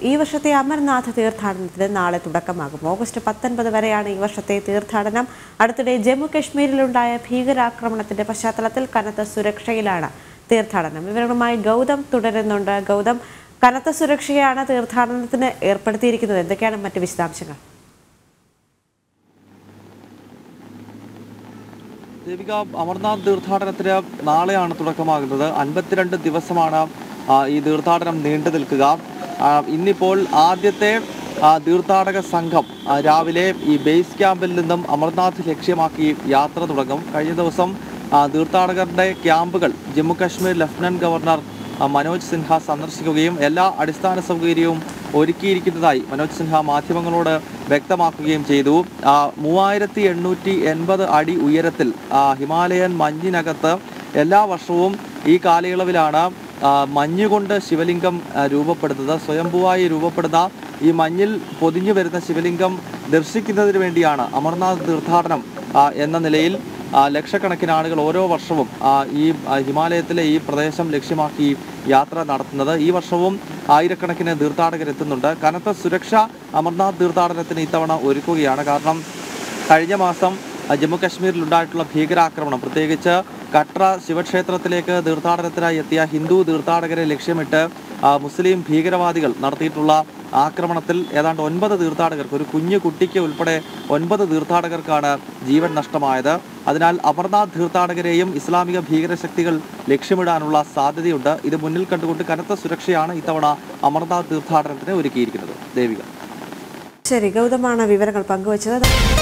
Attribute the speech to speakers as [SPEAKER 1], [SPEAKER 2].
[SPEAKER 1] ഈ വർഷത്തെ അമർനാഥ് തീർത്ഥാടനത്തിന് നാളെ തുടക്കമാകും ഓഗസ്റ്റ് പത്തൊൻപത് വരെയാണ് ഈ വർഷത്തെ തീർത്ഥാടനം അടുത്തിടെ ജമ്മു കശ്മീരിലുണ്ടായ ഭീകരാക്രമണത്തിന്റെ പശ്ചാത്തലത്തിൽ കനത്ത സുരക്ഷയിലാണ് തീർത്ഥാടനം വിവരങ്ങളുമായി ഗൗതം തുടരുന്നുണ്ട് ഗൗതം കനത്ത സുരക്ഷയാണ് തീർത്ഥാടനത്തിന് ഏർപ്പെടുത്തിയിരിക്കുന്നത് എന്തൊക്കെയാണ് മറ്റ് വിശദാംശങ്ങൾ
[SPEAKER 2] ദേവിക അമർനാഥ് തീർത്ഥാടനത്തിന് നാളെയാണ് തുടക്കമാകുന്നത് അൻപത്തിരണ്ട് ദിവസമാണ് ആ, ഈ തീർത്ഥാടനം നീണ്ടു നിൽക്കുക ആ, ഇന്നിപ്പോൾ ആദ്യത്തെ ആ, തീർത്ഥാടക സംഘം ആ, രാവിലെ ഈ ബേസ് ക്യാമ്പിൽ നിന്നും അമർനാഥ് ലക്ഷ്യമാക്കി യാത്ര തുടങ്ങും കഴിഞ്ഞ ദിവസം ആ, തീർത്ഥാടകരുടെ ക്യാമ്പുകൾ ജമ്മു കാശ്മീർ ലഫ്റ്റനന്റ് ഗവർണർ ആ, മനോജ് സിൻഹ സന്ദർശിക്കുകയും എല്ലാ അടിസ്ഥാന സൗകര്യവും ഒരുക്കിയിരിക്കുന്നതായി മനോജ് സിൻഹ മാധ്യമങ്ങളോട് വ്യക്തമാക്കുകയും ചെയ്തു ആ, മൂവായിരത്തി എണ്ണൂറ്റി എൺപത് അടി ഉയരത്തിൽ ആ, ഹിമാലയൻ മഞ്ഞിനകത്ത് എല്ലാ വർഷവും ഈ കാലയളവിലാണ് ആ, മഞ്ഞുകൊണ്ട് ശിവലിംഗം ആ, രൂപപ്പെടുന്നത് സ്വയംഭൂവായി രൂപപ്പെടുന്ന ഈ മഞ്ഞിൽ പൊതിഞ്ഞു വരുന്ന ശിവലിംഗം ദർശിക്കുന്നതിന് വേണ്ടിയാണ് അമർനാഥ് തീർത്ഥാടനം ആ, എന്ന നിലയിൽ ആ, ലക്ഷക്കണക്കിന് ആളുകൾ ഓരോ വർഷവും ആ, ഈ ആ, ഹിമാലയത്തിലെ ഈ പ്രദേശം ലക്ഷ്യമാക്കി യാത്ര നടത്തുന്നത് ഈ വർഷവും ആയിരക്കണക്കിന് തീർത്ഥാടകർ എത്തുന്നുണ്ട് കനത്ത സുരക്ഷ അമർനാഥ് തീർത്ഥാടനത്തിന് ഇത്തവണ ഒരുക്കുകയാണ് കാരണം കഴിഞ്ഞ മാസം ആ, ജമ്മു കാശ്മീരിൽ ഉണ്ടായിട്ടുള്ള ഭീകരാക്രമണം പ്രത്യേകിച്ച് കട്ര ശിവക്ഷേത്രത്തിലേക്ക് തീർത്ഥാടനത്തിനായി എത്തിയ ഹിന്ദു തീർത്ഥാടകരെ ലക്ഷ്യമിട്ട് ആ, മുസ്ലിം ഭീകരവാദികൾ നടത്തിയിട്ടുള്ള ആക്രമണത്തിൽ ഏതാണ്ട് ഒൻപത് തീർത്ഥാടകർക്ക് ഒരു കുഞ്ഞു കുട്ടിക്ക് ഉൾപ്പെടെ ഒൻപത് തീർത്ഥാടകർക്കാണ് ജീവൻ നഷ്ടമായത് അതിനാൽ അമർനാഥ് തീർത്ഥാടകരെയും ഇസ്ലാമിക ഭീകരശക്തികൾ ലക്ഷ്യമിടാനുള്ള സാധ്യതയുണ്ട് ഇത് മുന്നിൽ കണ്ടുകൊണ്ട് കനത്ത സുരക്ഷയാണ് ഇത്തവണ അമർനാഥ് തീർത്ഥാടനത്തിന് ഒരുക്കിയിരിക്കുന്നത് ദേവിക
[SPEAKER 1] ശരി ഗൗതമാണ് വിവരങ്ങൾ പങ്കുവച്ചത്